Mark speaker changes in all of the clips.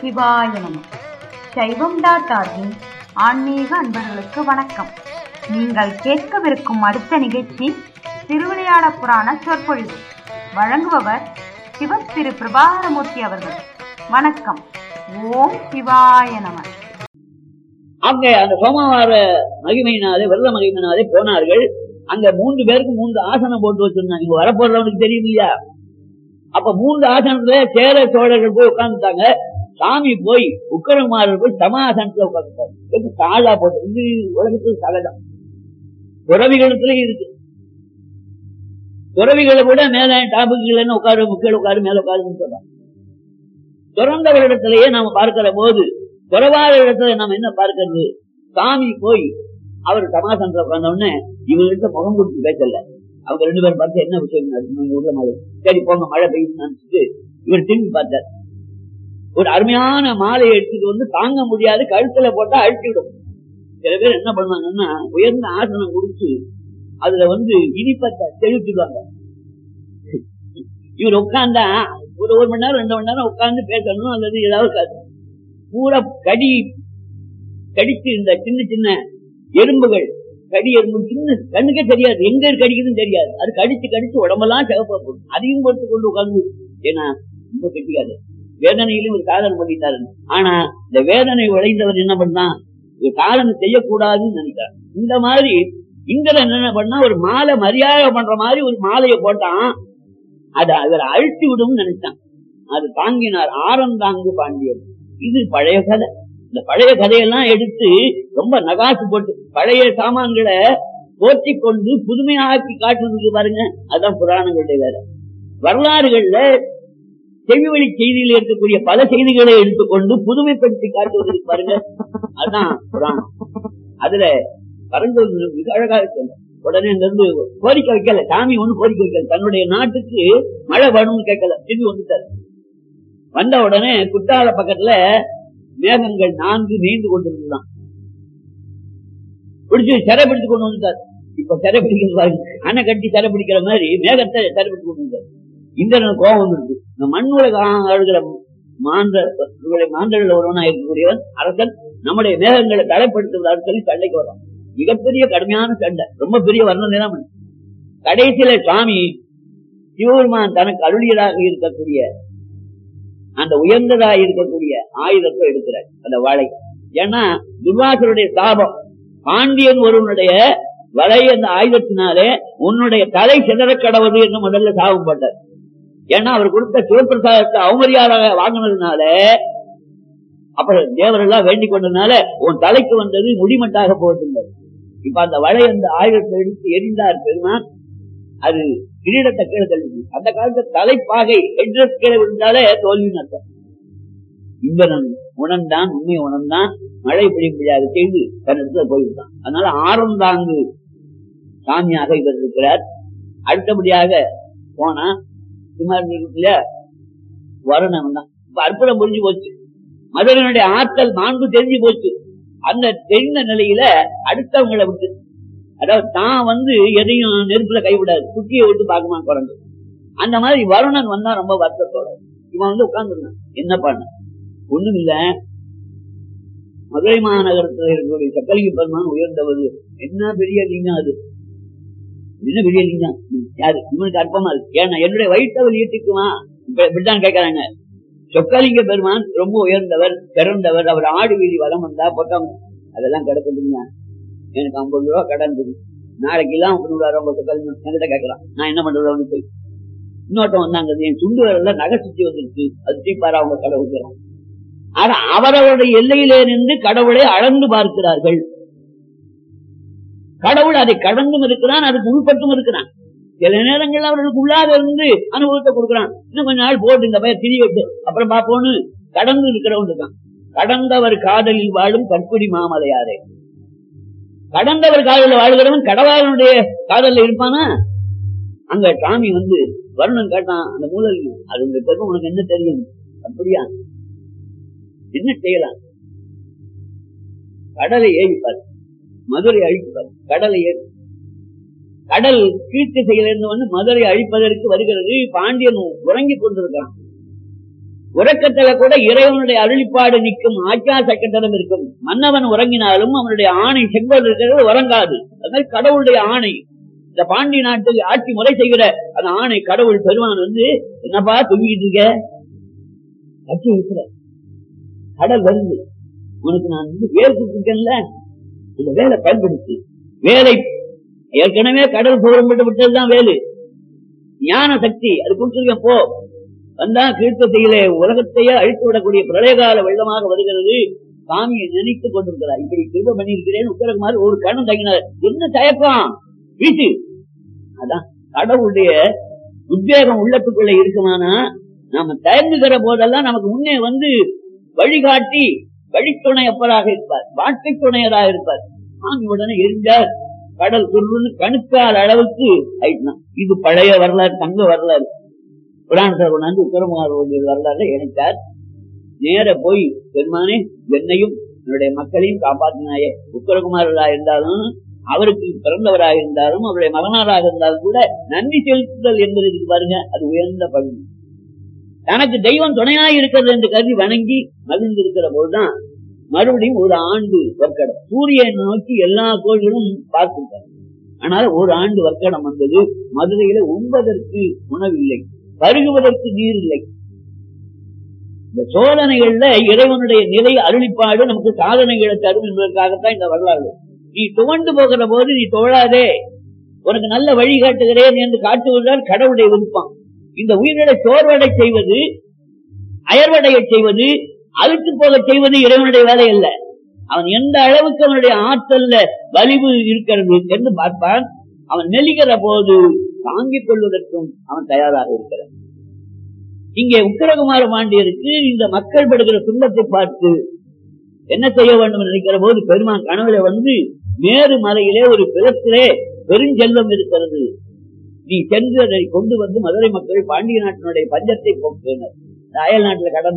Speaker 1: சிவாய நம சைவம் டாட் ஆர்கின் ஆன்மீக அன்பர்களுக்கு வணக்கம் நீங்கள் கேட்கவிருக்கும் அடுத்த நிகழ்ச்சி திருவிளையாட புராண சொற்பொழிவு வழங்குபவர் சிவ திரு பிரபாகரமூர்த்தி அவர்கள் வணக்கம் ஓம் சிவாய நம
Speaker 2: அங்க அந்த சோமவார மகிமையினாலே விரத மகிமையினாலே போனார்கள் அங்க மூன்று பேருக்கு மூன்று ஆசனம் போட்டு வச்சிருந்தாங்க இங்க வரப்போறவனுக்கு தெரியும் இல்லையா அப்ப மூன்று ஆசனத்துல சேர சோழர்கள் போய் உட்கார்ந்துட்டாங்க சாமி போய் உக்கரகுமாரர் போய் சமாசனத்துல உட்கார்ந்துட்டாங்க தாழா போட்டு இது உலகத்துக்கு சகஜம் துறவிகளத்துல இருக்கு துறவிகளை விட மேல டாபுகள் உட்காரு முக்கிய உட்காரு மேல உட்காருன்னு சொல்றாங்க துறந்தவரிடத்திலேயே நாம பார்க்கிற போது துறவாத இடத்துல நம்ம என்ன பார்க்கிறது சாமி போய் அவர் சமாசனத்துல உட்கார்ந்த உடனே இவங்ககிட்ட முகம் கொடுத்து பேசல அவங்க ரெண்டு பேரும் பார்த்து என்ன விஷயம் நடக்குது உள்ள மழை சரி போங்க மழை பெய்யுதுன்னு நினைச்சிட்டு இவர் திரும்பி பார்த்தார் ஒரு அருமையான மாலையை எடுத்துட்டு வந்து தாங்க முடியாது கழுத்துல போட்டா அழுத்திவிடும் சில பேர் என்ன பண்ணுவாங்கன்னா உயர்ந்த ஆசனம் கொடுத்து அதுல வந்து இனிப்பத்தை தெளிச்சுடுவாங்க இவர் உட்கார்ந்தா ஒரு ஒரு மணி நேரம் ரெண்டு மணி நேரம் உட்கார்ந்து பேசணும் அல்லது ஏதாவது பூரா கடி கடிச்சு இந்த சின்ன சின்ன எறும்புகள் கடி எறும்பு சின்ன கண்ணுக்கே தெரியாது எங்க கடிக்குதுன்னு தெரியாது அது கடிச்சு கடிச்சு உடம்பெல்லாம் சிவப்பா போடும் அதையும் போட்டு கொண்டு உட்கார்ந்து ஏன்னா ரொம்ப கெட்டிக்காது வேதனையிலும் ஒரு சாதனை பண்ணிட்டாரு ஆனா இந்த வேதனை உழைந்தவர் என்ன பண்ணான் ஒரு சாதனை செய்யக்கூடாதுன்னு நினைக்கிறார் இந்த மாதிரி இந்திரன் என்ன பண்ணா ஒரு மாலை மரியாதை பண்ற மாதிரி ஒரு மாலையை போட்டான் அதை அவர் அழுத்தி விடும் நினைச்சான் அது தாங்கினார் ஆரந்தாங்கு பாண்டியன் இது பழைய கதை இந்த பழைய கதையெல்லாம் எடுத்து ரொம்ப நகாசு போட்டு பழைய சாமான்களை போற்றி கொண்டு புதுமையாக்கி காட்டுறதுக்கு பாருங்க அதான் புராணங்களுடைய வேலை வரலாறுகள்ல செவிவழி செய்தியில் இருக்கக்கூடிய பல செய்திகளை எடுத்துக்கொண்டு புதுமைப்படுத்தி காட்டுவதற்கு பாருங்க அதுதான் புராணம் அதுல பரஞ்சோதி மிக அழகா இருக்கு உடனே இங்க இருந்து கோரிக்கை வைக்கல சாமி ஒண்ணு கோரிக்கை வைக்கல தன்னுடைய நாட்டுக்கு மழை வேணும்னு கேட்கல திரும்பி வந்துட்டாரு வந்த உடனே குற்றால பக்கத்துல மேகங்கள் நான்கு நீண்டு கொண்டிருந்தான் பிடிச்சு சிறை பிடிச்சு கொண்டு வந்துட்டார் இப்ப சிறை பிடிக்கிறது பாருங்க அணை கட்டி சிறை பிடிக்கிற மாதிரி மேகத்தை சிறை பிடிச்சு கொண்டு வந்தார் இந்திரன் கோபம் இருக்கு இந்த மண் உலக ஆளுகிற மாந்த மாந்தர்கள் ஒருவனா இருக்கக்கூடியவன் அரசன் நம்முடைய மேகங்களை தலைப்படுத்துவதாக சொல்லி சண்டைக்கு வரும் மிகப்பெரிய கடுமையான சண்டை ரொம்ப பெரிய வர்ணனை தான் கடைசியில சுவாமி சிவபெருமான் தனக்கு அருளியதாக இருக்கக்கூடிய அந்த உயர்ந்ததா இருக்கக்கூடிய ஆயுதத்தை எடுக்கிறார் அந்த வாழை ஏன்னா துர்வாசருடைய சாபம் பாண்டியன் ஒருவனுடைய வலை அந்த ஆயுதத்தினாலே உன்னுடைய தலை சிதற கடவுது என்று முதல்ல சாபம் பட்டார் ஏன்னா அவர் கொடுத்த சிவபிரசாதத்தை அவமரியாதாக வாங்கினதுனால அப்புறம் தேவரெல்லாம் வேண்டிக் கொண்டதுனால உன் தலைக்கு வந்தது முடிமட்டாக போகின்றது இப்ப அந்த வலை அந்த ஆயுதத்தை எடுத்து எரிந்தார் பெருமான் அது கிரீடத்தை கீழே தள்ளி அந்த காலத்துல தலைப்பாகை ஹெட்ரஸ் கீழே விழுந்தாலே தோல்வின்னு அர்த்தம் இந்திரன் உணர்ந்தான் உண்மை உணர்ந்தான் மழை பிடிப்படியாக செய்து தன்னிடத்துல போய்விட்டான் அதனால ஆரந்தாங்கு சாமியாக இவர் இருக்கிறார் அடுத்தபடியாக போனா சுமார் வருணம் தான் இப்ப அற்புதம் புரிஞ்சு போச்சு மதுரனுடைய ஆற்றல் மாண்பு தெரிஞ்சு போச்சு அந்த தெரிந்த நிலையில அடுத்தவங்களை விட்டு அதாவது தான் வந்து எதையும் நெருப்புல கைவிடாது குட்டியை விட்டு பார்க்குமா குறைஞ்சு அந்த மாதிரி வருணன் வந்தா ரொம்ப வருத்தத்தோட இவன் வந்து உட்கார்ந்துருந்தான் என்ன பண்ண ஒண்ணும் இல்ல மதுரை மாநகரத்தில் இருக்கக்கூடிய சக்கலிங்க பெருமான் உயர்ந்தவர் என்ன பெரிய லிங்கம் அது என்ன பெரிய லிங்கம் யாரு இவனுக்கு அற்பமா இருக்கு ஏன்னா என்னுடைய வயிற்றவல் ஈட்டுக்குமா இப்ப இப்படித்தான் கேட்கறாங்க சொக்கலிங்க பெருமான் ரொம்ப உயர்ந்தவர் பிறந்தவர் அவர் ஆடு வீதி வளம் வந்தா பொத்தம் அதெல்லாம் கிடக்குதுங்க எனக்கு ஐம்பது ரூபா கடன் இருக்கு நாளைக்கு எல்லாம் ரூபா ரொம்ப சொக்கலிங்க என்கிட்ட கேட்கலாம் நான் என்ன பண்றது அவனுக்கு போய் இன்னொருத்தன் வந்தாங்க என் துண்டு வரல நகை சுத்தி வந்துருக்கு அது தீப்பாரா அவங்க கடவுள் ஆனா அவரவருடைய எல்லையிலே நின்று கடவுளை அளந்து பார்க்கிறார்கள் கடவுள் அதை கடந்தும் இருக்கிறான் அதுக்கு உள்பட்டும் இருக்கிறான் சில நேரங்கள்ல அவர்களுக்கு உள்ளாக இருந்து அனுபவத்தை கொடுக்குறான் இன்னும் கொஞ்ச நாள் போட்டு இந்த பையன் திரி விட்டு அப்புறம் பாப்போன்னு கடந்து இருக்கிறவன் இருக்கான் கடந்தவர் காதலில் வாழும் கற்புடி மாமலையாரே கடந்தவர் காதலில் வாழ்கிறவன் கடவாளனுடைய காதலில் இருப்பானா அங்க சாமி வந்து வருணன் கேட்டான் அந்த மூதல் அது இந்த பெருமை உனக்கு என்ன தெரியும் அப்படியா என்ன செய்யலாம் கடலை ஏறிப்பார் மதுரை அழிப்பார் கடலை ஏறி கடல் கீழ்த்து செய்யிலிருந்து வந்து மதுரை அழிப்பதற்கு வருகிறது பாண்டியன் உறங்கிக் கொண்டிருக்கிறான் உறக்கத்துல கூட இறைவனுடைய அருளிப்பாடு நிற்கும் ஆச்சா சக்கரம் இருக்கும் மன்னவன் உறங்கினாலும் அவனுடைய ஆணை செங்கோல் இருக்கிறது உறங்காது அது மாதிரி கடவுளுடைய ஆணை இந்த பாண்டி நாட்டுக்கு ஆட்சி முறை செய்கிற அந்த ஆணை கடவுள் பெருமான் வந்து என்னப்பா தூங்கிட்டு இருக்க கட்சி இருக்கிற கடல் வருது உனக்கு நான் வந்து வேல் கொடுத்துருக்கேன்ல இந்த வேலை பயன்படுத்தி வேலை ஏற்கனவே கடல் புறப்பட்டு விட்டதுதான் வேலு ஞான சக்தி அது கொடுத்துருக்கேன் போ வந்தா கீழ்த்தத்தையிலே உலகத்தையே அழித்து விடக்கூடிய பிரளயகால வெள்ளமாக வருகிறது சாமியை நினைத்து கொண்டிருக்கிறார் இப்படி திரும்ப பண்ணியிருக்கிறேன் உத்தரகுமார் ஒரு கணம் தங்கினார் என்ன தயக்கம் வீட்டு அதான் கடவுளுடைய உத்வேகம் உள்ளத்துக்குள்ள இருக்குமானா நாம தயங்குகிற போதெல்லாம் நமக்கு முன்னே வந்து வழிகாட்டி வழித்துணையப்பராக இருப்பார் வாழ்க்கை துணையராக இருப்பார் சாமி உடனே எரிஞ்சார் கடல் குருன்னு கணுக்காத அளவுக்கு ஆயிட்டுனா இது பழைய வரலாறு தங்க வரலாறு புராணத்தை கொண்டாந்து உத்தரமார் வரலாறு இணைத்தார் நேர போய் பெருமானே என்னையும் என்னுடைய மக்களையும் காப்பாற்றினாயே உத்தரகுமாரா இருந்தாலும் அவருக்கு பிறந்தவராக இருந்தாலும் அவருடைய மகனாராக இருந்தாலும் கூட நன்றி செலுத்துதல் என்பது இருக்கு பாருங்க அது உயர்ந்த பகுதி தனக்கு தெய்வம் துணையாக இருக்கிறது என்று கருதி வணங்கி மகிழ்ந்திருக்கிற போதுதான் மறுபடியும் ஒரு ஆண்டு வர்க்கடம் சூரியனை நோக்கி எல்லா கோள்களும் பார்த்திருக்காங்க ஆனால் ஒரு ஆண்டு வர்க்கடம் வந்தது மதுரையில உண்பதற்கு உணவில்லை பருகுவதற்கு நீர் இல்லை இந்த சோதனைகள்ல இறைவனுடைய நிலை அருளிப்பாடு நமக்கு சாதனைகளை தரும் என்பதற்காகத்தான் இந்த வரலாறு நீ துவண்டு போகிற போது நீ தோழாதே உனக்கு நல்ல வழி காட்டுகிறேன் என்று காட்டுவதுதான் கடவுளுடைய விருப்பம் இந்த உயிர்களை சோர்வடை செய்வது அயர்வடைய செய்வது அழுத்து போக செய்வது இறைவனுடைய வேலை அல்ல அவன் எந்த அளவுக்கு அவனுடைய ஆற்றல்ல வலிவு இருக்கிறது என்று பார்ப்பான் அவன் மெலிகிற போது தாங்கிக் கொள்வதற்கும் அவன் தயாராக இருக்கிறான் இங்கே உத்தரகுமார பாண்டியருக்கு இந்த மக்கள் படுகிற துன்பத்தை பார்த்து என்ன செய்ய வேண்டும் என்று நினைக்கிற போது பெருமான் கனவுல வந்து மேரு மலையிலே ஒரு பிறத்திலே பெருஞ்செல்வம் இருக்கிறது நீ சென்று அதை கொண்டு வந்து மதுரை மக்கள் பாண்டிய நாட்டினுடைய பஞ்சத்தை போக்குனர் அயல் நாட்டுல கடன்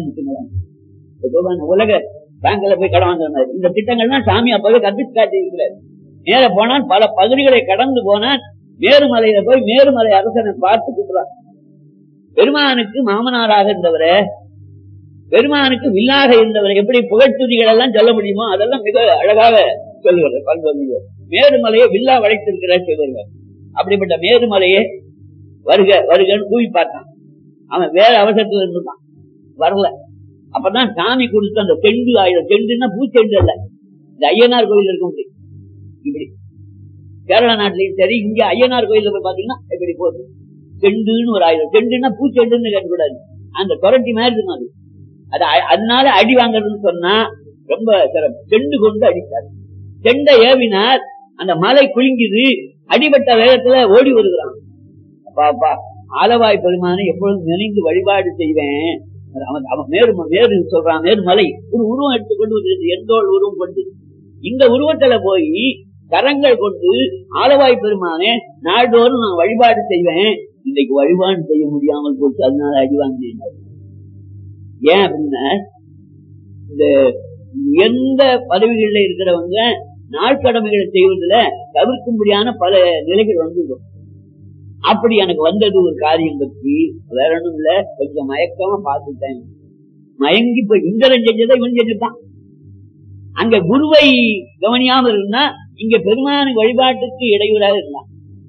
Speaker 2: வாங்குறவங்க உலக பேங்க்ல போய் கடன் வாங்குறாரு இந்த திட்டங்கள்லாம் சாமி அப்பவே கற்பித்து காட்டி இருக்கிறார் நேர போனால் பல பகுதிகளை கடந்து போனால் மேருமலையில போய் மேருமலை அரசனை பார்த்து கூட்டுறான் பெருமானுக்கு மாமனாராக இருந்தவரை பெருமானுக்கு வில்லாக இருந்தவர் எப்படி புகழ்த்துதிகள் எல்லாம் சொல்ல முடியுமோ அதெல்லாம் மிக அழகாக சொல்லுவார் பல்வகையோ மேருமலையை வில்லா வளைத்திருக்கிறார் சொல்லுவார் அப்படிப்பட்ட மேருமலையே வருக வருகன்னு கூவி பார்த்தான் அவன் வேற அவசரத்துல இருந்துட்டான் வரல அப்பதான் சாமி கொடுத்த அந்த செண்டு ஆயுதம் செண்டுன்னா பூச்செண்டு அல்ல இந்த ஐயனார் கோயில் இருக்க முடியும் இப்படி கேரள நாட்டிலையும் சரி இங்க ஐயனார் கோயில்ல போய் பாத்தீங்கன்னா இப்படி போகுது செண்டுன்னு ஒரு ஆயுதம் செண்டுன்னா பூச்செண்டுன்னு கேட்கக்கூடாது அந்த கொரட்டி மாதிரி இருக்கும் அது அது அ- அதனால அடி வாங்குறதுன்னு சொன்னா ரொம்ப சிரமம் செண்டு கொண்டு அடித்தார் செண்டை ஏவினார் அந்த மலை குலுங்கிது அடிபட்ட வேகத்துல ஓடி வருகிறான் அப்பா அப்பா ஆலவாய் பெருமானை எப்பொழுதும் நினைந்து வழிபாடு செய்வேன் அவன் அவன் மேரு மேரு சொல்றான் மேரு மலை ஒரு உருவம் எடுத்துக்கொண்டு வந்து எந்தோள் உருவம் கொண்டு இந்த உருவத்துல போய் கரங்கள் கொண்டு ஆலவாய் பெருமானே நாள்தோறும் நான் வழிபாடு செய்வேன் இன்னைக்கு வழிபாடு செய்ய முடியாமல் போச்சு அதனால அடி வாங்கினேன் ஏன் அப்படின்னா இந்த எந்த பதவிகள்ல இருக்கிறவங்க நாட்கடமைகளை செய்வதில் தவிர்க்கும்படியான பல நிலைகள் வந்துடும் அப்படி எனக்கு வந்தது ஒரு காரியம் பற்றி வேற ஒண்ணும் இல்ல கொஞ்சம் மயக்கமா பார்த்துட்டேன் மயங்கி போய் இந்திரன் செஞ்சதை இவன் செஞ்சுட்டான் அங்க குருவை கவனியாம இருந்தா இங்க பெருமான வழிபாட்டுக்கு இடையூறாக இருந்தான்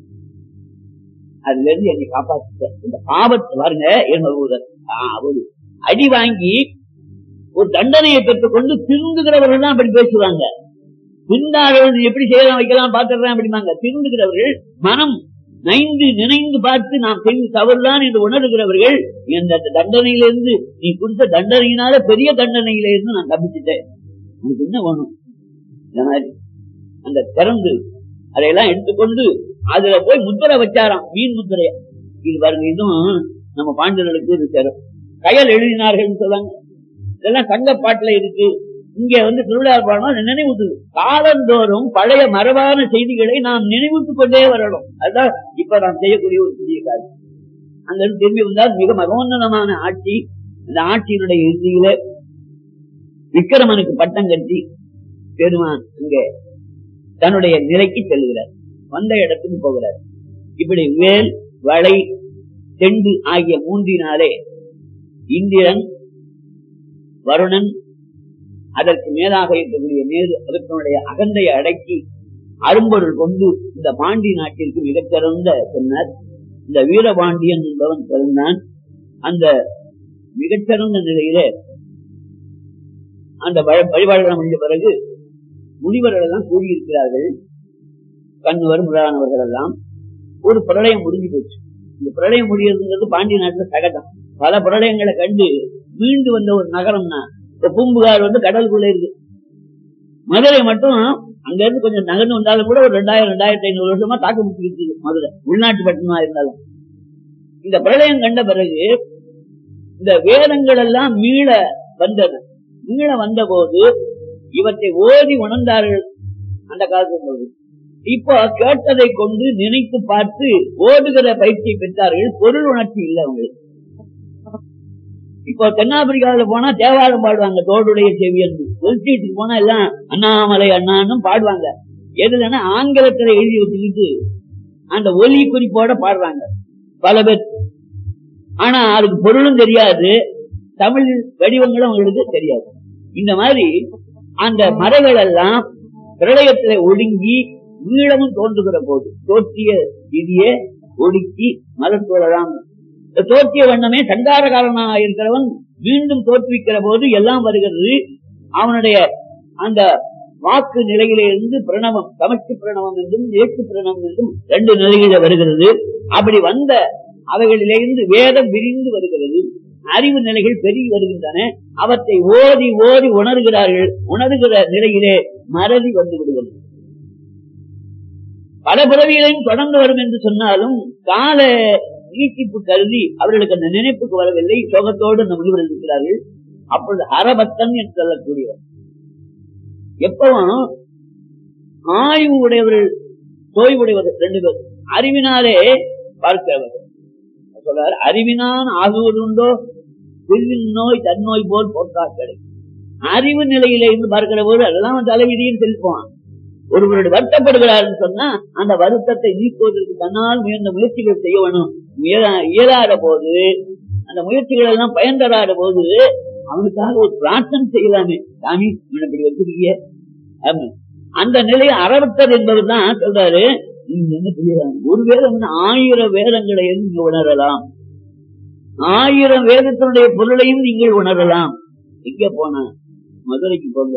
Speaker 2: அதுல இருந்து என்னை காப்பாத்த இந்த பாவத்தை பாருங்க என்ன ஒரு அடி வாங்கி ஒரு தண்டனையை பெற்றுக்கொண்டு திருந்துகிறவர்கள் தான் அப்படி பேசுவாங்க திருந்தாதவர்கள் எப்படி செய்யலாம் வைக்கலாம் பார்த்துடுறேன் அப்படிமாங்க திருந்துகிறவர்கள் மனம் நைந்து நினைந்து பார்த்து நாம் செய்து தவறுதான் என்று உணர்கிறவர்கள் இந்த தண்டனையிலிருந்து நீ கொடுத்த தண்டனையினால பெரிய தண்டனையில இருந்து நான் தப்பிச்சுட்டேன் உனக்கு என்ன வேணும் இந்த மாதிரி அந்த திறந்து அதையெல்லாம் எடுத்துக்கொண்டு அதுல போய் முத்திரை வச்சாராம் மீன் முத்திரைய இது பாருங்க இதுவும் நம்ம பாண்டியர்களுக்கு இது சேரும் கையால் எழுதினார்கள் சொல்லுவாங்க இதெல்லாம் தங்கப்பாட்டுல இருக்கு இங்க வந்து திருவிழா பாடம் நினைவூட்டுது காலந்தோறும் பழைய மரபான செய்திகளை நாம் நினைவூட்டுக் கொண்டே வரணும் அதுதான் இப்ப நாம் செய்யக்கூடிய ஒரு புதிய காரியம் அங்க இருந்து திரும்பி வந்தால் மிக மகோன்னதமான ஆட்சி அந்த ஆட்சியினுடைய இறுதியில விக்கிரமனுக்கு பட்டம் கட்டி பெருமான் இங்க தன்னுடைய நிலைக்கு செல்கிறார் வந்த இடத்துக்கு போகிறார் இப்படி வேல் வளை செண்டு ஆகிய மூன்றினாலே இந்திரன் வருணன் அதற்கு மேலாக இருக்கக்கூடிய மேது அதனுடைய அகந்தையை அடக்கி அரும்பொருள் கொண்டு இந்த பாண்டி நாட்டிற்கு மிகச்சிறந்த சொன்னார் இந்த வீரபாண்டியன் என்பவன் பிறந்தான் அந்த மிகச்சிறந்த நிலையிலே அந்த வழி- வழிபாடுகள் முடிஞ்ச பிறகு முனிவர்கள் எல்லாம் கூடியிருக்கிறார்கள் கண்ணுவர் முதலானவர்கள் எல்லாம் ஒரு பிரளயம் முடிஞ்சு போச்சு இந்த பிரளயம் முடியறதுங்கிறது பாண்டிய நாட்டுல சகஜம் பல பிரளயங்களை கண்டு மீண்டு வந்த ஒரு நகரம்னா இப்ப பூம்புகார் வந்து கடலுக்குள்ள இருக்கு மதுரை மட்டும் அங்க இருந்து கொஞ்சம் நகர்ந்து வந்தாலும் கூட ஒரு ரெண்டாயிரம் ரெண்டாயிரத்தி ஐநூறு வருஷமா தாக்கு பிடிச்சிட்டு இருக்கு மதுரை உள்நாட்டு பட்டணமா இருந்தாலும் இந்த பிரளயம் கண்ட பிறகு இந்த வேதங்கள் எல்லாம் மீள வந்தது மீள வந்த போது இவற்றை ஓதி உணர்ந்தார்கள் அந்த காலத்தில் இப்போ கேட்டதை கொண்டு நினைத்து பார்த்து ஓடுகிற பயிற்சியை பெற்றார்கள் பொருள் உணர்ச்சி இல்லை அவங்களுக்கு இப்போ தென்னாப்பிரிக்காவில போனா தேவாரம் பாடுவாங்க தோடுடைய செவியன் வெளிச்சீட்டுக்கு போனா எல்லாம் அண்ணாமலை அண்ணான்னு பாடுவாங்க எதுலன்னா ஆங்கிலத்துல எழுதி வச்சுக்கிட்டு அந்த ஒலி குறிப்போட பாடுறாங்க பல பேர் ஆனா அதுக்கு பொருளும் தெரியாது தமிழ் வடிவங்களும் அவங்களுக்கு தெரியாது இந்த மாதிரி அந்த மறைகள் எல்லாம் பிரளயத்திலே ஒடுங்கி ஈழமும் தோன்றுகிற போது தோற்றிய விதியே ஒடுக்கி மலர் தோழலாம் இந்த தோற்றிய வண்ணமே சங்காரகாரனாக இருக்கிறவன் மீண்டும் தோற்றுவிக்கிற போது எல்லாம் வருகிறது அவனுடைய அந்த வாக்கு நிலையிலே இருந்து பிரணவம் சமஷ்டி பிரணவம் என்றும் ஏற்று பிரணவம் என்றும் ரெண்டு நிலையில வருகிறது அப்படி வந்த அவைகளிலிருந்து வேதம் விரிந்து வருகிறது அறிவு நிலைகள் பெருகி வருகின்றன அவற்றை ஓதி ஓதி உணர்கிறார்கள் உணர்கிற நிலையிலே மறதி வந்து விடுகிறது பல பிறவிகளையும் தொடர்ந்து வரும் என்று சொன்னாலும் கால நீட்டிப்பு கருதி அவர்களுக்கு அந்த நினைப்புக்கு வரவில்லை சோகத்தோடு அந்த முனிவர்கள் இருக்கிறார்கள் அப்பொழுது ஹரபக்தன் என்று சொல்லக்கூடியவர் எப்பவும் ஆய்வு உடையவர்கள் தோய்வுடையவர்கள் ரெண்டு பேர் அறிவினாலே பார்க்கிறவர்கள் சொல்றார் அறிவினான் ஆகுவதுண்டோ பிரிவின் நோய் தன்னோய் போல் போட்டாக்களை அறிவு நிலையில இருந்து பார்க்கிற போது அதெல்லாம் தலைவிதியில் செல்வான் ஒருவருடைய வருத்தப்படுகிறார் சொன்னா அந்த வருத்தத்தை நீக்குவதற்கு தன்னால் முயன்ற முயற்சிகள் செய்ய வேணும் இயலா- இயலாத போது அந்த முயற்சிகள் எல்லாம் பயன் தராத போது அவனுக்காக ஒரு பிரார்த்தனை செய்யலாமே சாமி இவனை இப்படி வச்சிருக்கிய ஆமா. அந்த நிலையை அறவத்தர் என்பதுதான் சொல்றாரு நீங்க என்ன செய்யலாம் ஒரு வேதம் என்ன, ஆயிரம் வேதங்களை நீங்க உணரலாம் ஆயிரம் வேதத்தினுடைய பொருளையும் நீங்கள் உணரலாம் எங்க போனா மதுரைக்கு போங்க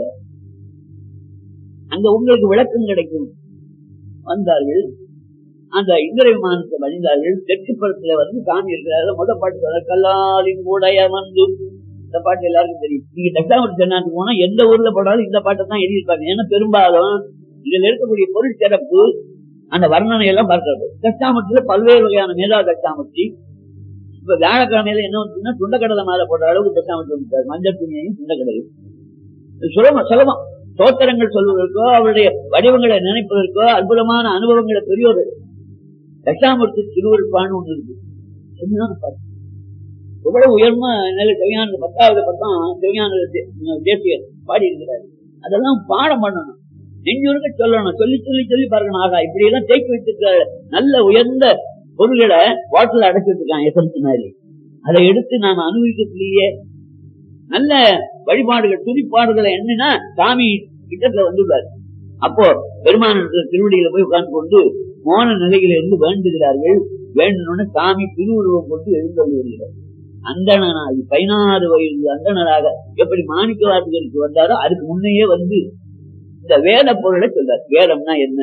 Speaker 2: அங்க உங்களுக்கு விளக்கம் கிடைக்கும் வந்தார்கள் அந்த இந்திர விமானத்தை வழிந்தார்கள் தெற்கு புறத்துல வந்து சாமி இருக்கிறாரு முத பாட்டு சொல்றாரு, கல்லாலின் உடைய வந்து இந்த பாட்டு எல்லாருக்கும் தெரியும் நீங்க தட்டாமட்டு சென்னாட்டு போனா எந்த ஊர்ல போனாலும் இந்த பாட்டை தான் எழுதியிருப்பாங்க ஏன்னா பெரும்பாலும் இதுல இருக்கக்கூடிய பொருள் சிறப்பு அந்த வர்ணனை எல்லாம் பார்க்கிறது தட்டாமட்டில பல்வேறு வகையான மேலா தட்டாமட்டி இப்ப வியாழக்கிழமையில என்ன வந்துச்சுன்னா துண்டக்கடலை மேல போடுற அளவுக்கு தட்டாமட்டி வந்துட்டாரு மஞ்சள் துணியையும் துண்டக்கடலையும் இது சுலபம் சுலபம் தோத்திரங்கள் சொல்வதற்கோ அவருடைய வடிவங்களை நினைப்பதற்கோ அற்புதமான அனுபவங்களை பெரியோர்கள் தட்சாமூர்த்தி திருவருப்பான்னு ஒண்ணு இருக்கு சரியான பாட்டு. எவ்வளவு உயர்மா நல்ல செவியான பத்தாவது பக்கம் செவியான தேசியர் பாடி இருக்கிறார் அதெல்லாம் பாடம் பண்ணணும் நெஞ்சூருக்க சொல்லணும் சொல்லி சொல்லி சொல்லி பார்க்கணும் ஆகா இப்படி எல்லாம் தேக்கி வச்சிருக்க நல்ல உயர்ந்த பொருள்களை பாட்டில் அடைச்சிட்டு இருக்கான் எசன்ஸ் மாதிரி அதை எடுத்து நாம அனுபவிக்கத்திலேயே நல்ல வழிபாடுகள் துதிப்பாடுகளை என்னன்னா சாமி கிட்டத்துல வந்துள்ளார் அப்போ பெருமான திருவடியில போய் உட்கார்ந்து கொண்டு மோன நிலையில இருந்து வேண்டுகிறார்கள் வேண்டணும்னு சாமி திருவுருவம் கொண்டு எழுந்தள்ளி வருகிறார் அந்தணனாகி பதினாறு வயது அந்தணராக எப்படி மாணிக்க வாசகருக்கு வந்தாரோ அதுக்கு முன்னையே வந்து இந்த வேத பொருளை சொல்றார் வேதம்னா என்ன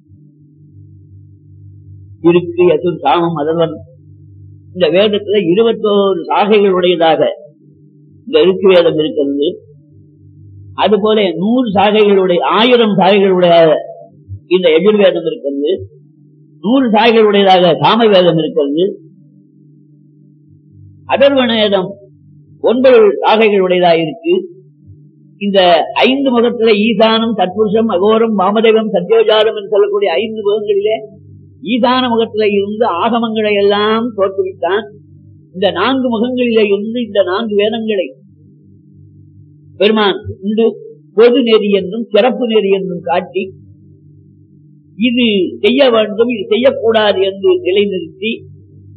Speaker 2: இருக்கு எதுவும் சாமம் அதர்வன் இந்த வேதத்துல இருபத்தோரு சாகைகள் உடையதாக இந்த இருக்கு வேதம் இருக்கிறது அதுபோல நூறு சாகைகளுடைய ஆயிரம் சாகைகளுடைய இந்த எதிர்வேதம் இருக்கிறது நூறு சாகைகளுடையதாக சாம வேதம் இருக்கிறது அதர்வணேதம் ஒன்பது சாகைகளுடையதாக இருக்கு இந்த ஐந்து முகத்துல ஈசானம் தற்புருஷம் அகோரம் வாமதேவம் சத்யோஜாரம் என்று சொல்லக்கூடிய ஐந்து முகங்களிலே ஈசான முகத்தில இருந்து ஆகமங்களை எல்லாம் தோற்றுவித்தான் இந்த நான்கு முகங்களிலே இருந்து இந்த நான்கு வேதங்களை பெருமான் உண்டு பொது நெறி என்றும் சிறப்பு நெறி என்றும் காட்டி இது செய்ய வேண்டும் இது செய்யக்கூடாது என்று நிலைநிறுத்தி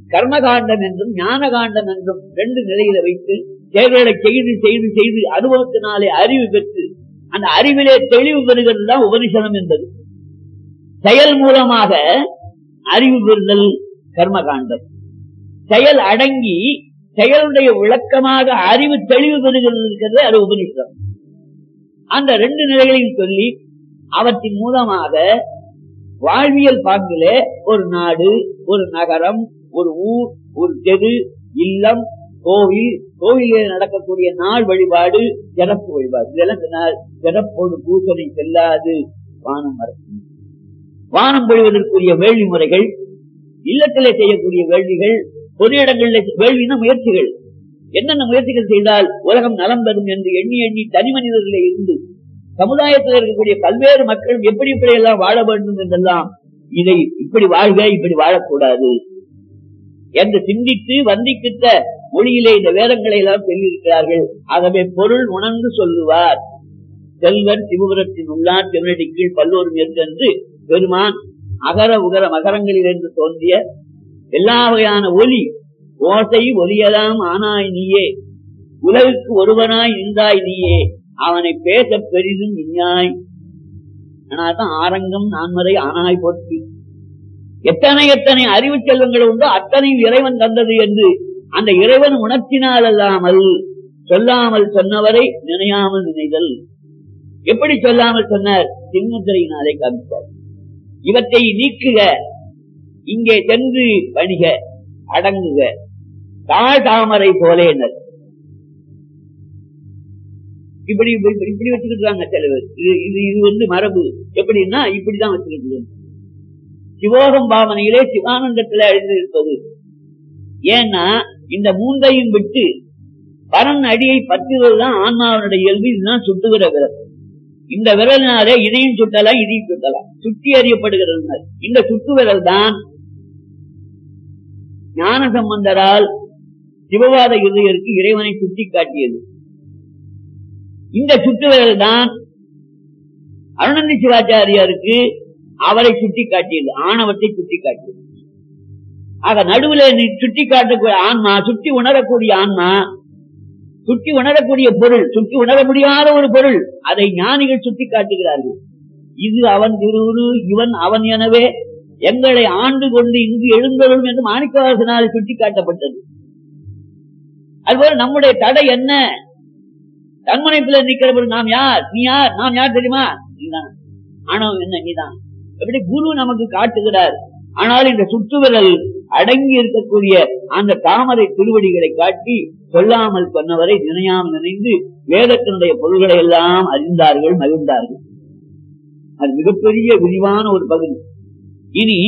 Speaker 2: கர்மகாண்டம் என்றும் ஞான காண்டம் என்றும் ரெண்டு நிலையில வைத்து செயல்களை செய்து செய்து செய்து அனுபவத்தினாலே அறிவு பெற்று அந்த அறிவிலே தெளிவு பெறுகிறது தான் உபனிஷதம் என்பது செயல் மூலமாக அறிவு பெறுதல் கர்மகாண்டம் செயல் அடங்கி செயலுடைய விளக்கமாக அறிவு தெளிவு பெறுகிறது இருக்கிறது அது உபனிஷதம் அந்த ரெண்டு நிலைகளையும் சொல்லி அவற்றின் மூலமாக வாழ்வியல் பாங்கிலே ஒரு நாடு ஒரு நகரம் ஒரு ஊர் ஒரு தெரு இல்லம் கோவில் கோவிலில் நடக்கக்கூடிய நாள் வழிபாடு சிறப்பு வழிபாடு இதெல்லாம் சொன்னால் சிறப்போடு பூசனை செல்லாது வானம் மறக்கும் வானம் பொழிவதற்குரிய வேள்வி முறைகள் இல்லத்திலே செய்யக்கூடிய வேள்விகள் பொது இடங்களில் வேள்வின முயற்சிகள் என்னென்ன முயற்சிகள் செய்தால் உலகம் நலம் பெறும் என்று எண்ணி எண்ணி தனி மனிதர்களே இருந்து சமுதாயத்தில் இருக்கக்கூடிய பல்வேறு மக்கள் எப்படி இப்படி எல்லாம் வாழ வேண்டும் என்றெல்லாம் இதை இப்படி வாழ்க இப்படி வாழக்கூடாது என்று சிந்தித்து வந்திக்கிட்ட மொழியிலே இந்த வேதங்களை எல்லாம் சொல்லியிருக்கிறார்கள் ஆகவே பொருள் உணர்ந்து சொல்லுவார் செல்வர் சிவபுரத்தின் உள்ளார் திருநடி கீழ் பல்லோரும் என்று பெருமான் அகர உகர மகரங்களிலிருந்து தோன்றிய எல்லா வகையான ஒலி ஓசை ஒலியலாம் ஆனாய் நீயே உலகுக்கு ஒருவனாய் நின்றாய் நீயே அவனை பேச பெரிதும் இஞ்ஞாய் ஆனால்தான் ஆரங்கம் நான்மறை ஆனாய் போற்றி எத்தனை எத்தனை அறிவு செல்வங்கள் உண்டோ அத்தனையும் இறைவன் தந்தது என்று அந்த இறைவன் உணர்த்தினால் அல்லாமல் சொல்லாமல் சொன்னவரை நினையாமல் நினைதல் எப்படி சொல்லாமல் சொன்னார் சின்னத்திரையினாலே காமித்தார் இவற்றை நீக்குக இங்கே சென்று பணிக அடங்குக தாழ் தாமரை போல என்ன இப்படி இப்படி இப்படி வச்சுக்கிட்டாங்க சிலவர் இது இது இது வந்து மரபு எப்படின்னா இப்படிதான் வச்சுக்கிட்டு சிவோகம் பாவனையிலே சிவானந்தத்துல எழுந்திருப்பது ஏன்னா இந்த மூன்றையும் விட்டு பரன் அடியை பற்றுவதுதான் ஆன்மாவனுடைய இயல்பு இதுதான் சுட்டுகிற விரல் இந்த விரலினாலே இதையும் சுட்டலாம் இதையும் சுட்டலாம் சுட்டி அறியப்படுகிறது இந்த சுட்டு விரல் தான் ஞான சம்பந்தரால் சிவவாத இருதயருக்கு இறைவனை சுட்டி காட்டியது இந்த சுட்டு விரல் தான் அருணந்தி சிவாச்சாரியாருக்கு அவரை சுட்டி காட்டியது ஆணவத்தை சுட்டி காட்டியது ஆக நடுவுல சுட்டி காட்டக்கூடிய ஆன்மா சுட்டி உணரக்கூடிய ஆன்மா சுட்டி உணரக்கூடிய பொருள் சுட்டி உணர முடியாத ஒரு பொருள் அதை ஞானிகள் சுட்டி காட்டுகிறார்கள் இது அவன் திருவுரு இவன் அவன் எனவே எங்களை ஆண்டு கொண்டு இங்கு எழுந்தருளும் என்று மாணிக்கவாசனால் சுட்டி காட்டப்பட்டது அதுபோல நம்முடைய தடை என்ன தன்முனைப்புல நிக்கிறபடி நாம் யார் நீ யார் நாம் யார் தெரியுமா நீதான் ஆணவம் என்ன நீதான் எப்படி குரு நமக்கு காட்டுகிறார் ஆனால் இந்த சுற்றுவிரல் அடங்கி இருக்கக்கூடிய அந்த தாமரை திருவடிகளை காட்டி சொல்லாமல் சொன்னவரை நினையாமல் நினைந்து வேதத்தினுடைய பொருள்களை எல்லாம் அறிந்தார்கள் மகிழ்ந்தார்கள் அது மிகப்பெரிய விரிவான ஒரு பகுதி இனி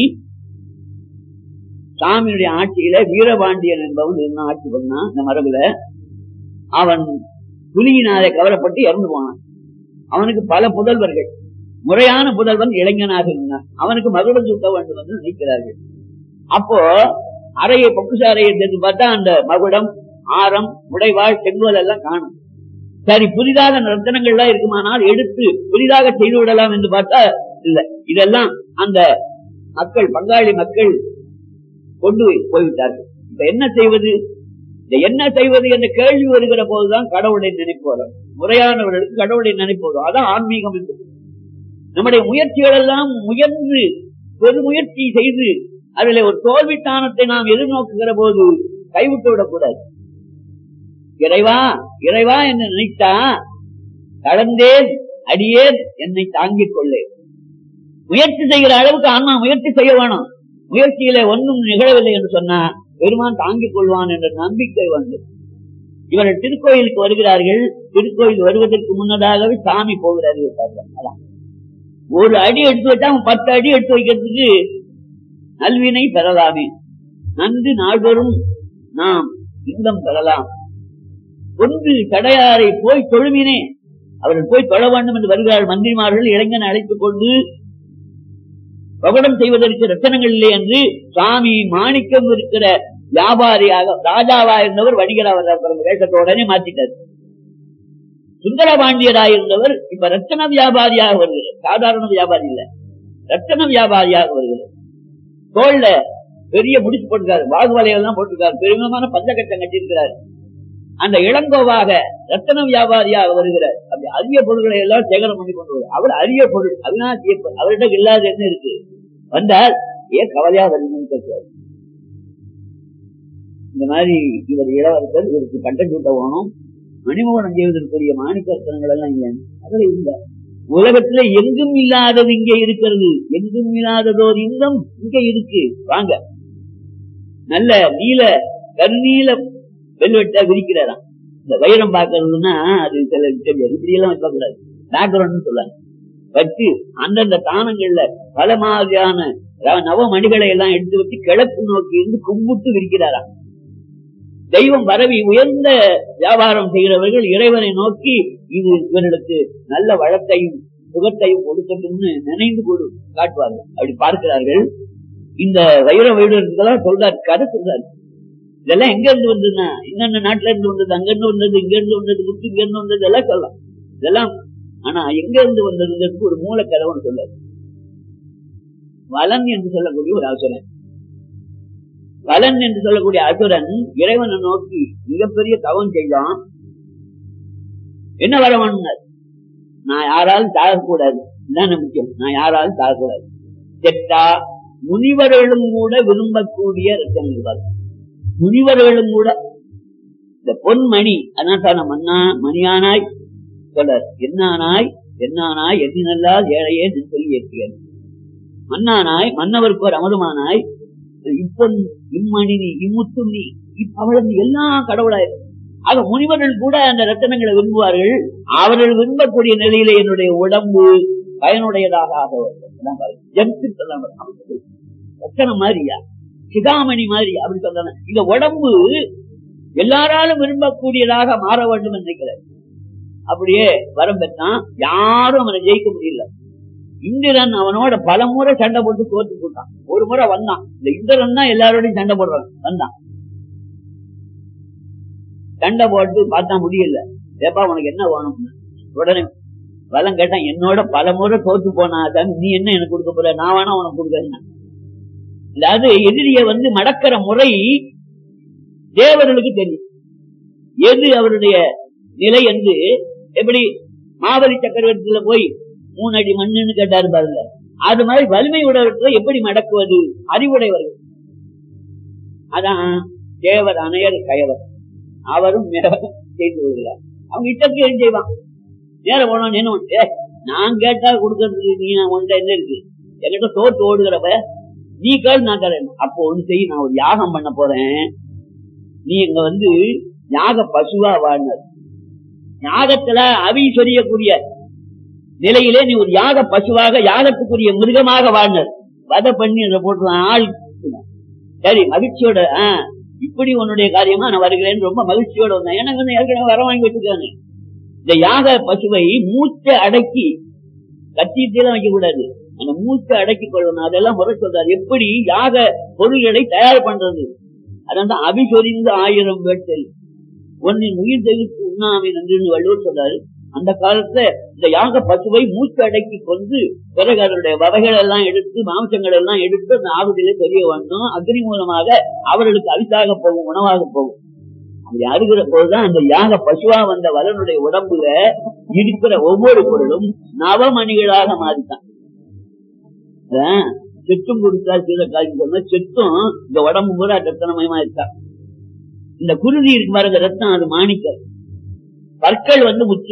Speaker 2: சாமியுடைய ஆட்சியில வீரபாண்டியன் என்பவன் என்ன ஆட்சி பண்ணா இந்த மரபுல அவன் புலியினாலே கவரப்பட்டு இறந்து போனான் அவனுக்கு பல புதல்வர்கள் முறையான புதல்வன் இளைஞனாக இருந்தான் அவனுக்கு மகுடம் சுட்ட வேண்டும் என்று நினைக்கிறார்கள் அப்போ அறையை பொக்குச அறையை தெரிந்து பார்த்தா அந்த மகுடம் ஆரம் உடைவாள் செங்கோல் எல்லாம் காணும் சரி புதிதாக ரத்தனங்கள்லாம் இருக்குமானால் எடுத்து புதிதாக செய்து விடலாம் என்று பார்த்தா இல்ல இதெல்லாம் அந்த மக்கள் பங்காளி மக்கள் கொண்டு போய்விட்டார்கள் இப்ப என்ன செய்வது இந்த என்ன செய்வது என்ற கேள்வி வருகிற போதுதான் கடவுளை நினைப்பு வரும் முறையானவர்களுக்கு கடவுளை நினைப்பு வரும் அதான் ஆன்மீகம் என்பது நம்முடைய முயற்சிகள் எல்லாம் முயன்று பெருமுயற்சி செய்து அதில் ஒரு தோல்வித்தானத்தை நாம் எதிர்நோக்குகிற போது கைவிட்டு விடக்கூடாது இறைவா இறைவா என்று நினைத்தா கடந்தேன் அடியேன் என்னை தாங்கிக் கொள்ளேன் முயற்சி செய்கிற அளவுக்கு ஆன்மா முயற்சி செய்ய வேணும் முயற்சியில ஒன்றும் நிகழவில்லை என்று சொன்னா பெருமான் தாங்கிக் கொள்வான் என்ற நம்பிக்கை வந்து இவர்கள் திருக்கோயிலுக்கு வருகிறார்கள் திருக்கோயில் வருவதற்கு முன்னதாகவே சாமி போகிறார்கள் ஒரு அடி எடுத்து வச்சா அவன் பத்து அடி எடுத்து வைக்கிறதுக்கு நல்வினை பெறலாமே நன்று நாள்தோறும் நாம் இன்பம் பெறலாம் ஒன்று கடையாரை போய் தொழுமினே அவர்கள் போய் தொழ வேண்டும் என்று வருகிறார்கள் மந்திரிமார்கள் இளைஞனை அழைத்துக் கொண்டு பகடம் செய்வதற்கு ரத்தனங்கள் இல்லை என்று சுவாமி மாணிக்கம் இருக்கிற வியாபாரியாக ராஜாவா இருந்தவர் வணிகராக வேஷத்தோடனே மாற்றிட்டார் சுந்தர பாண்டியராக இருந்தவர் இப்ப ரத்தன வியாபாரியாக வருகிறார் சாதாரண வியாபாரி இல்ல ரத்தன வியாபாரியாக வருகிறார் தோல்ல பெரிய முடிச்சு போட்டிருக்காரு வாகு வலையெல்லாம் போட்டிருக்காரு பெருமிதமான பஞ்சகட்டம் கட்டியிருக்கிறார் அந்த இளங்கோவாக ரத்தன வியாபாரியாக வருகிறார் அப்படி அரிய பொருள்களை எல்லாம் சேகரம் பண்ணி கொண்டு வருவார் அவர் அரிய பொருள் அவினாசிய பொருள். அவர்கிட்ட இல்லாத என்ன இருக்கு வந்தால் ஏன் கவலையா வருதுன்னு கேட்கிறார் இந்த மாதிரி இவர் இளவரசர் இவருக்கு பட்டம் சூட்ட வேணும் மணிமோகனம் செய்வதற்குரிய மாணிக்கத்தனங்கள் எல்லாம் இல்லை அதில் இல்லை உலகத்துல எங்கும் இல்லாதது இங்கே இருக்கிறது எங்கும் இல்லாததோர் இன்பம் இங்கே இருக்கு வாங்க நல்ல நீல கருநீல வெல்வெட்டா விரிக்கிறாராம் இந்த வைரம் பார்க்கறதுன்னா அது சில தெரியாது இப்படி எல்லாம் வைக்க கூடாது பேக்ரவுண்ட் சொல்லாங்க வச்சு அந்தந்த தானங்கள்ல பல மாதிரியான ர- நவமணிகளை எல்லாம் எடுத்து வச்சு கிழக்கு நோக்கி இருந்து கும்பிட்டு விரிக்கிறாராம் தெய்வம் பரவி உயர்ந்த வியாபாரம் செய்கிறவர்கள் இறைவனை நோக்கி இது இவர்களுக்கு நல்ல வளத்தையும் சுகத்தையும் கொடுக்கட்டும்னு நினைந்து கொடு காட்டுவார்கள் அப்படி பார்க்கிறார்கள் இந்த வைர வைடர்களெல்லாம் சொல்றாரு கதை சொல்றாரு இதெல்லாம் எங்க இருந்து வந்ததுன்னா இன்னென்ன நாட்டுல இருந்து வந்தது அங்க இருந்து வந்தது இங்க இருந்து வந்தது முத்து இங்க இருந்து வந்தது எல்லாம் சொல்லலாம் இதெல்லாம் ஆனா எங்க இருந்து வந்ததுங்கிறதுக்கு ஒரு மூலக்கதை ஒன்று சொல்றாரு வலன் என்று சொல்லக்கூடிய ஒரு அசுரன் வலன் என்று சொல்லக்கூடிய அசுரன் இறைவனை நோக்கி மிகப்பெரிய தவம் செய்தான் என்ன வரவன் நான் யாராலும் தாழக்கூடாது இதான் முக்கியம் நான் யாராலும் தாழக்கூடாது செட்டா முனிவர்களும் கூட விரும்பக்கூடிய ரத்தனங்கள் முனிவர்களும் கூட இந்த பொன்மணி அதான் மன்னா மணியானாய் சொல்றார் என்னானாய் என்னானாய் எண்ணினல்லால் ஏழையே என்று சொல்லி ஏற்றுகிறார் மன்னானாய் மன்னவருக்கு ஒரு அமதமானாய் இப்பொன் இம்மணி நீ இம்முத்து நீ அவளது எல்லாம் கடவுளாய் ஆக முனிவர்கள் கூட அந்த ரத்தனங்களை விரும்புவார்கள் அவர்கள் விரும்பக்கூடிய நிலையில என்னுடைய உடம்பு பயனுடையதாக ஆக வேண்டும் அதான் பாருங்க. ஜந்துக்கள் ரத்தனம் மாதிரியா சிகாமணி மாதிரி அப்படி சொல்றாங்க இந்த உடம்பு எல்லாராலும் விரும்பக்கூடியதாக மாற வேண்டும் என்று நினைக்கிறார் அப்படியே வரம் பெற்றான் யாரும் அவனை ஜெயிக்க முடியல இந்திரன் அவனோட பல முறை சண்டை போட்டு தோத்து போட்டான் ஒரு முறை வந்தான் இந்த இந்திரன் தான் எல்லாரோடையும் சண்டை போடுறான் வந்தான் சண்டை போட்டு பார்த்தா முடியல ஏப்பா உனக்கு என்ன வேணும் உடனே வலம் கேட்டான் என்னோட பல முறை தோத்து போனாதான் நீ என்ன எனக்கு கொடுக்க போற நான் வேணா உனக்கு கொடுக்கறேன் அதாவது எதிரிய வந்து மடக்கிற முறை தேவர்களுக்கு தெரியும் எது அவருடைய நிலை என்று எப்படி மாபலி சக்கரவர்த்தியில போய் மூணு அடி மண்ணுன்னு கேட்டாரு பாருங்க அது மாதிரி வலிமை உடையவர்களை எப்படி மடக்குவது அறிவுடையவர்கள் அதான் தேவர் அணையர் கயவர் அவரும் மேலும் செய்து கொள்கிறார் அவங்க இட்டத்துக்கு எழுதி செய்வான் நேரம் போனோம் என்ன பண்ணு? ஏய், நான் கேட்டா கொடுக்கறதுக்கு நீ நான் ஒன்றை என்ன இருக்கு என்கிட்ட தோத்து ஓடுகிறப்ப நீ கேள் நான் தரேன் அப்போ ஒண்ணு செய் நான் ஒரு யாகம் பண்ண போறேன் நீ இங்க வந்து யாக பசுவா வாழ்ந்தார் யாகத்துல அவி சொரியக்கூடிய நிலையிலே நீ ஒரு யாக பசுவாக யாகத்துக்குரிய மிருகமாக வாழ்ந்தார் வதை பண்ணி அதை போட்டு ஆள் சரி மகிழ்ச்சியோட ஆஹ் இப்படி உன்னுடைய காரியமா நான் வருகிறேன் ரொம்ப மகிழ்ச்சியோட வந்தேன் எனக்கு வந்து ஏற்கனவே வர வாங்கி வச்சிருக்காங்க இந்த யாக பசுவை மூச்சை அடக்கி கத்தியெல்லாம் வைக்க கூடாது அந்த மூச்சை அடக்கி கொள்ளணும் அதெல்லாம் முறை சொல்றாரு எப்படி யாக பொருள்களை தயார் பண்றது அதான் அபிசொரிந்து ஆயிரம் வேட்டல் ஒன்னின் உயிர் தெளித்து உண்ணாமை நன்றின்னு வள்ளுவர் சொல்றாரு அந்த காலத்துல இந்த யாக பசுவை மூச்சு அடக்கி கொண்டு பிறகு அதனுடைய வகைகள் எல்லாம் எடுத்து மாംசங்கள் எல்லாம் எடுத்து அந்த ஆகுதியில தெரிய வேண்டும் அக்னி மூலமாக அவர்களுக்கு அரிசாக போகும் உணவாக போகும் அப்படி அருகிற போதுதான் அந்த யாக பசுவா வந்த வலனுடைய உடம்புல இருக்கிற ஒவ்வொரு பொருளும் நவமணிகளாக மாறித்தான் அதான் செத்தும் கொடுத்தா சீரக்காய்ச்சி சொன்னா செத்தும் இந்த உடம்பு பூரா ரத்தனமயமா இருக்கா இந்த குருதி இருக்கு பாருங்க ரத்தம் அது மாணிக்கம் பற்கள் வந்து முத்து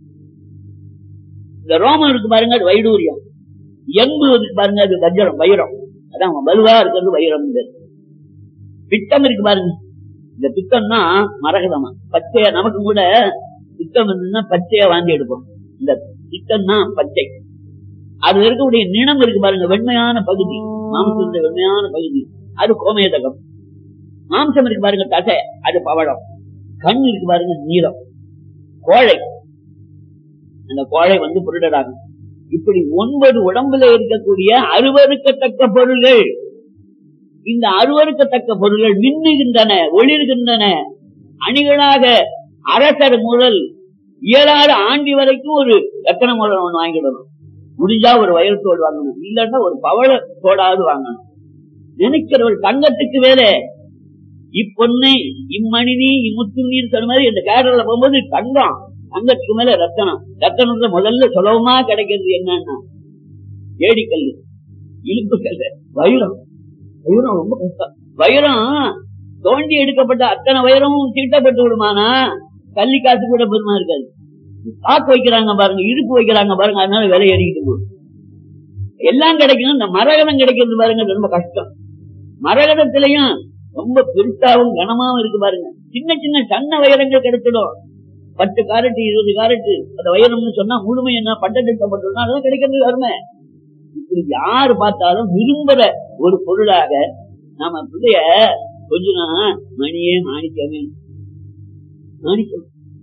Speaker 2: இந்த ரோமம் இருக்கு பாருங்க அது வைடூரியம் எம்பு இருக்கு பாருங்க அது வஜ்ரம் வைரம் அதான் வலுவா இருக்கிறது வைரம் பித்தம் இருக்கு பாருங்க இந்த பித்தம்னா மரகதமா பச்சையா நமக்கு கூட பித்தம் இருந்ததுன்னா பச்சையா வாங்கி எடுப்போம் இந்த பித்தம் தான் பச்சை அது இருக்கக்கூடிய நிணம் இருக்கு பாருங்க வெண்மையான பகுதி மாம்சத்துடைய வெண்மையான பகுதி அது கோமேதகம் மாம்சம் இருக்கு பாருங்க தசை அது பவளம் கண் இருக்கு பாருங்க நீளம் கோழை அந்த கோழை வந்து புருடராகும் இப்படி ஒன்பது உடம்புல இருக்கக்கூடிய அருவறுக்கத்தக்க பொருள்கள் இந்த அருவறுக்கத்தக்க பொருள்கள் மின்னுகின்றன ஒளிர்கின்றன அணிகளாக அரசர் முதல் இயலாத ஆண்டி வரைக்கும் ஒரு ரத்தன முதல் ஒண்ணு வாங்கிடணும் முடிஞ்சா ஒரு வயல் தோடு வாங்கணும் இல்லன்னா ஒரு பவள தோடாவது வாங்கணும் நினைக்கிறவள் தங்கத்துக்கு வேற இப்பொண்ணு இம்மணினி இம்முத்துண்ணீர் சொன்ன மாதிரி இந்த கேரள போகும்போது தங்கம் தங்கத்துக்கு மேல ரத்தனம் ரத்தனத்துல முதல்ல சுலபமா கிடைக்கிறது என்னன்னா ஏடிக்கல் இழுப்பு கல் வைரம் வைரம் ரொம்ப கஷ்டம் வைரம் தோண்டி எடுக்கப்பட்ட அத்தனை வைரமும் தீட்டப்பட்டு விடுமானா கள்ளி காசு கூட பெருமா இருக்காது காக்கு வைக்கிறாங்க பாருங்க இடுப்பு வைக்கிறாங்க பாருங்க அதனால விலை ஏறிக்கிட்டு போகுது எல்லாம் கிடைக்கும் இந்த மரகதம் கிடைக்கிறது பாருங்க அது ரொம்ப கஷ்டம் மரகதத்திலையும் ரொம்ப பெருசாவும் கனமாவும் இருக்கு பாருங்க சின்ன சின்ன சன்ன வைரங்கள் கிடைச்சிடும் பத்து காரட்டு இருபது காரட்டு அந்த வைரம்னு சொன்னா முழுமை என்ன பட்டத்திட்டப்பட்டோம்னா அதெல்லாம் கிடைக்கிறது அருமை இப்படி யாரு பார்த்தாலும் விரும்புற ஒரு பொருளாக நாம பிள்ளைய கொஞ்ச நாள் மணியே மாணிக்கமே மாணிக்கம்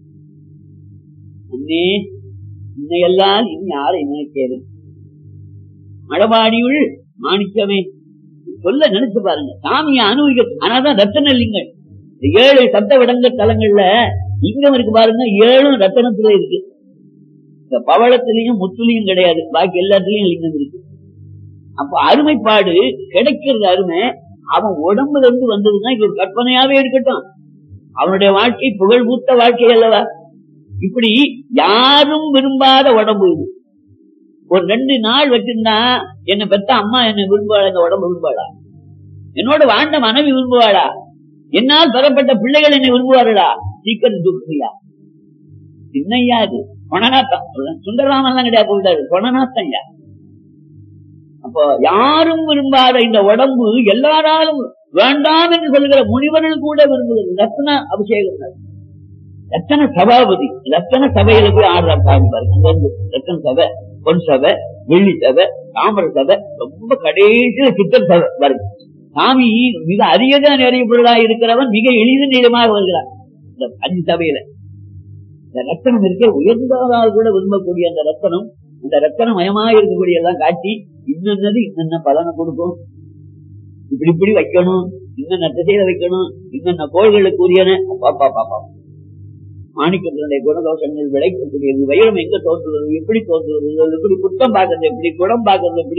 Speaker 2: அண்ணே இன்னையெல்லாம் இனி யாரை நினைக்கிறது மடபாடியுள் மாணிக்கமே சொல்ல நினைச்சு பாருங்க சாமியை அனுபவிக்க ஆனாதான் ரத்தன லிங்கம் இந்த ஏழு சத்த விடங்க தலங்கள்ல லிங்கம் இருக்கு பாருங்க ஏழும் ரத்தனத்துல இருக்கு இந்த பவளத்திலையும் முத்துலையும் கிடையாது பாக்கி எல்லாத்துலயும் லிங்கம் இருக்கு அப்ப அருமைப்பாடு கிடைக்கிறது அருமை அவன் உடம்புல இருந்து வந்ததுன்னா இது ஒரு கற்பனையாவே இருக்கட்டும் அவனுடைய வாழ்க்கை புகழ் பூத்த வாழ்க்கை அல்லவா இப்படி யாரும் விரும்பாத உடம்பு இது ஒரு ரெண்டு நாள் வச்சிருந்தா என்ன பெத்த அம்மா என்ன விரும்புவாளா இந்த உடம்பு விரும்புவாளா என்னோட வாழ்ந்த மனைவி விரும்புவாளா என்னால் பெறப்பட்ட பிள்ளைகள் என்னை விரும்புவார்களா சீக்கிரம் தூக்குறியா சின்னையா இது கொணநாத்தம் சுந்தரராமன் எல்லாம் கிடையாது சொல்றாரு கொணநாத்தம் யா அப்போ யாரும் விரும்பாத இந்த உடம்பு எல்லாராலும் வேண்டாம் என்று சொல்லுகிற முனிவர்கள் கூட விரும்புகிறது ரத்ன அபிஷேகம் நடக்கும். ரத்தன சபாபதி ரத்தன சபையில போய் ஆடுறார் சாமி பாருங்க அங்க இருந்து ரத்தன சபை பொன் சபை வெள்ளி சபை தாமர சபை ரொம்ப கடைசியில சித்தர் சபை பாருங்க சாமி மிக அதிக நிறைய பொருளாக இருக்கிறவன் மிக எளிது நீளமாக வருகிறார் இந்த அஞ்சு சபையில இந்த ரத்தனம் இருக்க உயர்ந்ததாக கூட விரும்பக்கூடிய அந்த ரத்தனம் இந்த ரத்தன மயமாக இருக்கக்கூடிய எல்லாம் காட்சி இன்னது இன்னென்ன பலனை கொடுக்கும் இப்படி இப்படி வைக்கணும் இன்னென்ன திசையில வைக்கணும் இன்னென்ன கோள்களுக்கு உரியன பாப்பா பாப்பா மாணிக்கத்தினுடைய குணதோஷங்கள் விளைக்கக்கூடியது வைரம் எங்க தோன்றுவது எப்படி தோன்றுவது அது எப்படி குற்றம் பார்க்கறது எப்படி குணம் பார்க்கறது எப்படி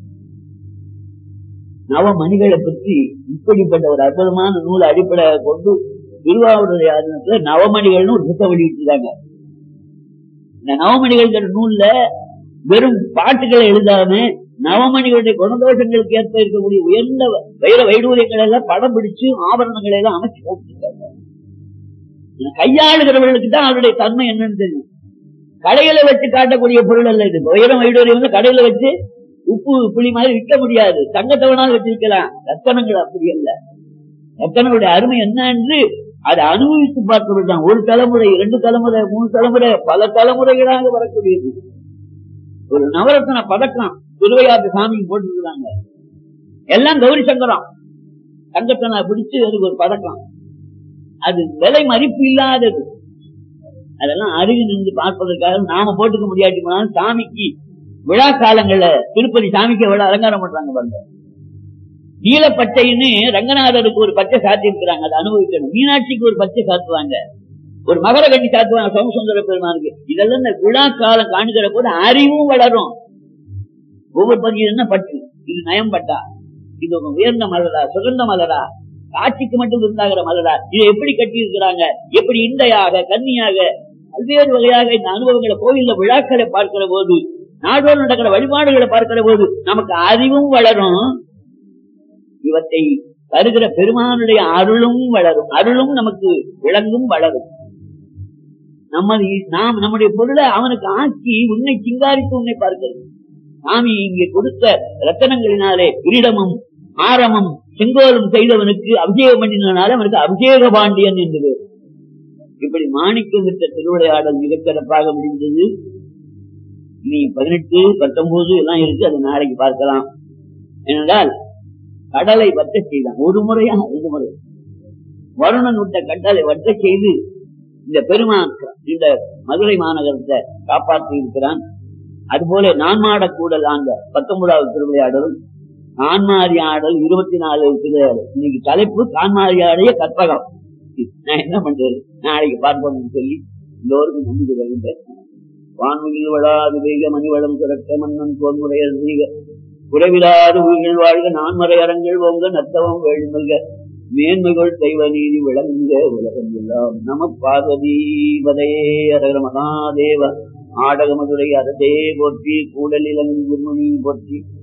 Speaker 2: நவமணிகளை பற்றி இப்படிப்பட்ட ஒரு அற்புதமான நூலை அடிப்படை கொண்டு திருவாவூருடைய ஆதீனத்துல நவமணிகள்னு ஒரு புத்தகம் வெளியிட்டிருக்காங்க இந்த நவமணிகள்ங்கிற நூல்ல வெறும் பாட்டுகளை எழுதாம நவமணிகளுடைய குணதோஷங்களுக்கு ஏற்ப இருக்கக்கூடிய உயர்ந்த வைர வைடூரியங்களை எல்லாம் படம் பிடிச்சு ஆபரணங்களை எல்லாம் அமைச்சு போட்டுருக்காங்க கையாளுகிறவர்களுக்கு தான் அவருடைய தன்மை என்னன்னு தெரியும் கடையில வச்சு காட்டக்கூடிய பொருள் அல்ல இது வைரம் வைடூரியம் வந்து கடையில வச்சு உப்பு புளி மாதிரி விற்க முடியாது தங்கத்தை வேணாலும் வச்சிருக்கலாம் ரத்தனங்கள் அப்படி அல்ல ரத்தனங்களுடைய அருமை என்ன என்று அதை அனுபவித்து பார்த்தவர்கள் தான் ஒரு தலைமுறை இரண்டு தலைமுறை மூணு தலைமுறை பல தலைமுறைகளாக வரக்கூடியது ஒரு நவரத்ன பதக்கம் திருவையாற்று சாமிக்கு போட்டுருக்காங்க எல்லாம் கௌரி சங்கரம் தங்கத்தை பிடிச்சு அதுக்கு ஒரு பதக்கம் அது விலை மதிப்பு இல்லாதது அதெல்லாம் அருகி நின்று பார்ப்பதற்காக நாம போட்டுக்க முடியாட்டி போனாலும் சாமிக்கு விழா காலங்கள்ல திருப்பதி சாமிக்கு எவ்வளவு அலங்காரம் பண்றாங்க பாருங்க நீல பச்சைன்னு ரங்கநாதருக்கு ஒரு பச்சை சாத்தி இருக்கிறாங்க அதை அனுபவிக்கணும் மீனாட்சிக்கு ஒரு பச்சை சாத்துவாங்க ஒரு மகர கட்டி சாத்துவாங்க சோமசுந்தர பெருமானுக்கு இதெல்லாம் இந்த விழா காலம் காணுகிற போது அறிவும் வளரும் ஒவ்வொரு பதிவு என்ன பட்டு இது நயம் பட்டா இது ஒரு உயர்ந்த மலரா சுகந்த மலரா காட்சிக்கு மட்டும் இருந்தாகிற மலரா இதை எப்படி கட்டி இருக்கிறாங்க எப்படி இண்டையாக கன்னியாக பல்வேறு வகையாக இந்த அனுபவங்களை கோயில்ல விழாக்களை பார்க்கிற போது நாடோடு நடக்கிற வழிபாடுகளை பார்க்கிற போது நமக்கு அறிவும் வளரும் இவற்றை தருகிற பெருமானுடைய அருளும் வளரும் அருளும் நமக்கு விளங்கும் வளரும் நம்ம நாம் நம்முடைய பொருளை அவனுக்கு ஆக்கி உன்னை சிங்காரித்து உன்னை பார்க்கிறது சாமி இங்கே கொடுத்த ரத்தனங்களினாலே கிரீடமும் ஆரமும் செங்கோலும் செய்தவனுக்கு அபிஷேகம் பண்ணினாலே அவனுக்கு அபிஷேக பாண்டியன் என்று பேர். இப்படி மாணிக்கம் விட்ட திருவிளையாடல் மிகச் சிறப்பாக முடிந்தது இனி பதினெட்டு பத்தொன்பது எல்லாம் இருக்கு அதை நாளைக்கு பார்க்கலாம் ஏனென்றால் கடலை வட்ட செய்தான் ஒரு முறையா ரெண்டு முறை வருணன் விட்ட கடலை வட்ட செய்து இந்த பெருமான் இந்த மதுரை மாநகரத்தை காப்பாற்றி இருக்கிறான் அதுபோல நான்மாட கூடல் ஆண்ட பத்தொன்பதாவது திருவிளையாடலும் கான்மாரி ஆடல் இருபத்தி நாலு திருவிளையாடல் இன்னைக்கு தலைப்பு கான்மாரி ஆடைய கற்பகம் நான் என்ன பண்றது நாளைக்கு பார்ப்போம்னு சொல்லி எல்லோருக்கும் நன்றி வருகின்றேன் வான்முகில் வளாது வேக மணிவளம் சுரக்க மன்னன் தோன்முறைய சீக குறைவிலாத உயிர்கள் வாழ்க நான்மறை அரங்கள் ஓங்க நத்தவம் வேள்மல்க மேன்மைகள் தெய்வ நீதி விளங்குக உலகம் எல்லாம் நம பார்வதி வதையே அரகர மகாதேவ ஆடக மதுரை அரசே போற்றி கூடலிலங்கு குருமணி போற்றி